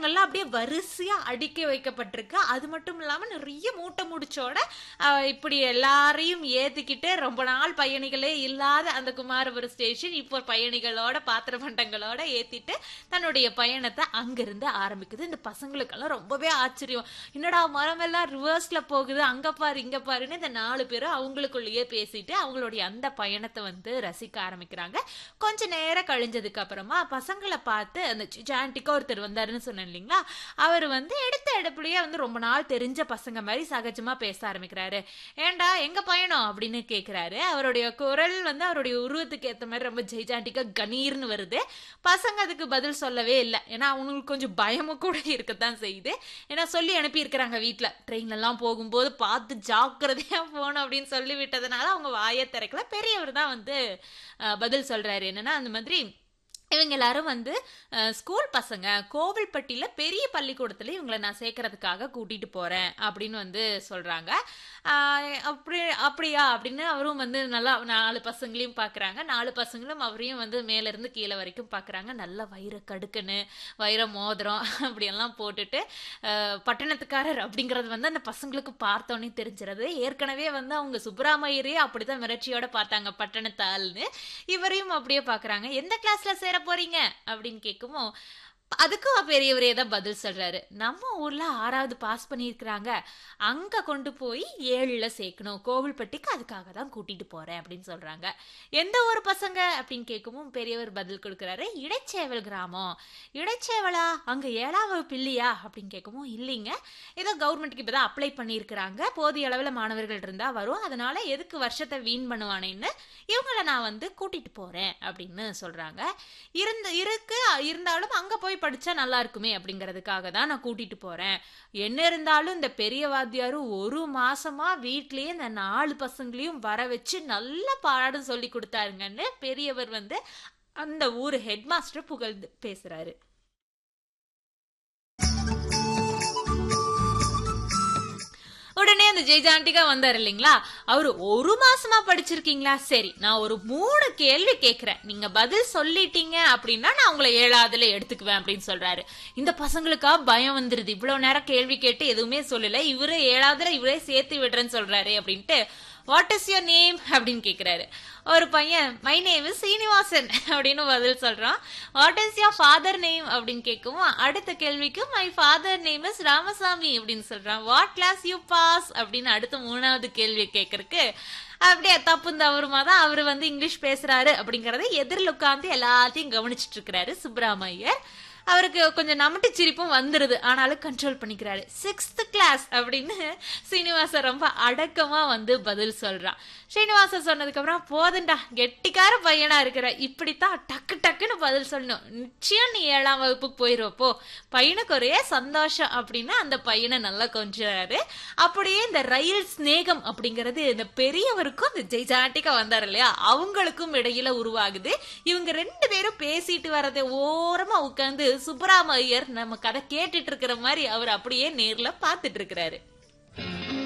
பசங்கள்லாம் அப்படியே வரிசையா அடுக்கி வைக்கப்பட்டிருக்கு அது மட்டும் இல்லாம நிறைய மூட்டை முடிச்சோட அஹ், இப்படி எல்லாரையும் ஏத்திக்கிட்டு ரொம்ப நாள் பயணிகளே இல்லாத அந்த குமாரபுரம் ஸ்டேஷன் இப்போ பயணிகளோட பாத்திர பண்டங்களோட ஏத்திட்டு தன்னுடைய பயணத்தை அங்கிருந்து ஆரம்பிக்குது இந்த பசங்களுக்கெல்லாம் ரொம்பவே ஆச்சரியம் என்னடா மரம் எல்லாம் ரிவர்ஸ்ல போகுது அங்க பாரு இங்க பாருன்னு இந்த நாலு பேரும் அவங்களுக்குள்ளேயே பேசிட்டு அவங்களுடைய அந்த பயணத்தை வந்து ரசிக்க ஆரம்பிக்கிறாங்க கொஞ்ச நேரம் கழிஞ்சதுக்கு அப்புறமா பசங்களை பார்த்து அந்த ஜான்டிக்கா ஒருத்தர் வந்தாருன்னு சொன்னேன் இல்லைங்களா அவர் வந்து எடுத்த எடுப்புலயே வந்து ரொம்ப நாள் தெரிஞ்ச பசங்க மாதிரி சகஜமா பேச ஆரம்பிக்கிறாரு ஏன்டா எங்க பயணம் அப்படின்னு கேக்குறாரு அவருடைய குரல் வந்து அவருடைய உருவத்துக்கு ஏத்த மாதிரி ரொம்ப ஜெய்ஜாண்டிக்கா கணீர்னு வருது பசங்க அதுக்கு பதில் சொல்லவே இல்லை ஏன்னா அவங்களுக்கு கொஞ்சம் பயமும் கூட இருக்கத்தான் செய்யுது ஏன்னா சொல்லி அனுப்பி இருக்கிறாங்க வீட்டுல ட்ரெயின்ல எல்லாம் போகும்போது பார்த்து ஜாக்கிரதையா போகணும் அப்படின்னு சொல்லி விட்டதுனால அவங்க வாயை திறக்கல பெரியவர் தான் வந்து அஹ், பதில் சொல்றாரு என்னன்னா அந்த மாதிரி இவங்க எல்லாரும் வந்து அஹ், ஸ்கூல் பசங்க கோவில்பட்டியில பெரிய பள்ளிக்கூடத்துல இவங்களை நான் சேர்க்கறதுக்காக கூட்டிட்டு போறேன் அப்படின்னு வந்து சொல்றாங்க ஆஹ், அப்படி அப்படியா அப்படின்னு அவரும் வந்து நல்லா நாலு பசங்களையும் பாக்குறாங்க நாலு பசங்களும் அவரையும் வந்து மேல இருந்து கீழே வரைக்கும் பாக்குறாங்க நல்ல வைர கடுக்குன்னு வைர மோதிரம் அப்படியெல்லாம் போட்டுட்டு அஹ், பட்டணத்துக்காரர் அப்படிங்கறது வந்து அந்த பசங்களுக்கு பார்த்தோன்னே தெரிஞ்சிருது ஏற்கனவே வந்து அவங்க சுப்பராமையரே அப்படிதான் மிரட்சியோட பார்த்தாங்க பட்டணத்தாள்னு இவரையும் அப்படியே பாக்குறாங்க எந்த கிளாஸ்ல சேர போறீங்க அப்படின்னு கேட்கவும் அதுக்கும் பெரியவரே தான் பதில் சொல்றாரு நம்ம ஊர்ல ஆறாவது பாஸ் பண்ணியிருக்கிறாங்க அங்க கொண்டு போய் ஏழுல சேர்க்கணும் கோவில்பட்டிக்கு அதுக்காக தான் கூட்டிட்டு போறேன் அப்படின்னு சொல்றாங்க எந்த ஊர் பசங்க அப்படின்னு கேட்கவும் பெரியவர் பதில் கொடுக்குறாரு இடைச்சேவல் கிராமம் இடைச்சேவலா அங்க ஏழாம் வகுப்பு இல்லையா அப்படின்னு கேட்கவும் இல்லைங்க ஏதோ கவர்மெண்ட்டுக்கு இப்பதான் அப்ளை பண்ணியிருக்கிறாங்க போதிய அளவில் மாணவர்கள் இருந்தா வரும் அதனால எதுக்கு வருஷத்தை வீண் பண்ணுவானேன்னு இவங்கள நான் வந்து கூட்டிட்டு போறேன் அப்படின்னு சொல்றாங்க இருந்து இருக்கு இருந்தாலும் அங்க போய் படிச்சா நல்லா இருக்குமே அப்படிங்கறதுக்காக தான் நான் கூட்டிட்டு போறேன் என்ன இருந்தாலும் இந்த பெரிய வாத்தியாரும் ஒரு மாசமா வீட்லயே இந்த நாலு பசங்களையும் வர வச்சு நல்ல பாடம் சொல்லி கொடுத்தாருங்கன்னு பெரியவர் வந்து அந்த ஊர் ஹெட் மாஸ்டர் புகழ்ந்து பேசுறாரு உடனே அந்த ஜெய்ஜாண்டிகா வந்தார் இல்லைங்களா அவரு ஒரு மாசமா படிச்சிருக்கீங்களா சரி நான் ஒரு மூணு கேள்வி கேக்குறேன் நீங்க பதில் சொல்லிட்டீங்க அப்படின்னா நான் உங்களை ஏழாவதுல எடுத்துக்குவேன் அப்படின்னு சொல்றாரு இந்த பசங்களுக்கா பயம் வந்துருது இவ்வளவு நேரம் கேள்வி கேட்டு எதுவுமே சொல்லல இவரு ஏழாவதுல இவரே சேர்த்து விடுறேன்னு சொல்றாரு அப்படின்ட்டு வாட் இஸ் யோர் நேம் அப்படின்னு கேக்குறாரு ஒரு பையன் மை நேம் இஸ் சீனிவாசன் அப்படின்னு பதில் சொல்றான் what is your father name அப்படின்னு கேட்கவும் அடுத்த கேள்விக்கு my father name is Ramasamy அப்படின்னு சொல்றான் வாட் கிளாஸ் யூ பாஸ் அப்படின்னு அடுத்த மூணாவது கேள்வி கேட்கறக்கு அப்படியே தப்பு தவறுமா தான் அவர் வந்து இங்கிலீஷ் பேசுறாரு அப்படிங்கறத எதிரில் உட்காந்து எல்லாத்தையும் கவனிச்சிட்டு இருக்கிறாரு சுப்பிராமையர் அவருக்கு கொஞ்சம் நமட்டு சிரிப்பும் வந்துருது ஆனாலும் கண்ட்ரோல் பண்ணிக்கிறாரு சிக்ஸ்த் கிளாஸ் அப்படின்னு சீனிவாசன் ரொம்ப அடக்கமா வந்து பதில் சொல்றான் ஸ்ரீனிவாசன் சொன்னதுக்கு அப்புறம் போதுண்டா கெட்டிக்கார பையனா இருக்கிற இப்படித்தான் டக்கு டக்குன்னு பதில் சொல்லணும் நிச்சயம் நீ ஏழாம் வகுப்புக்கு போயிருவப்போ பையனுக்கு ஒரே சந்தோஷம் அப்படின்னா அந்த பையனை நல்லா கொஞ்சாரு அப்படியே இந்த ரயில் சிநேகம் அப்படிங்கிறது இந்த பெரியவருக்கும் இந்த ஜெய்ஜாட்டிக்கா வந்தார் இல்லையா அவங்களுக்கும் இடையில உருவாகுது இவங்க ரெண்டு பேரும் பேசிட்டு வரதை ஓரமா உட்காந்து சுப்பராம ஐயர் நம்ம கதை கேட்டுட்டு இருக்கிற மாதிரி அவர் அப்படியே நேர்ல பாத்துட்டு இருக்கிறாரு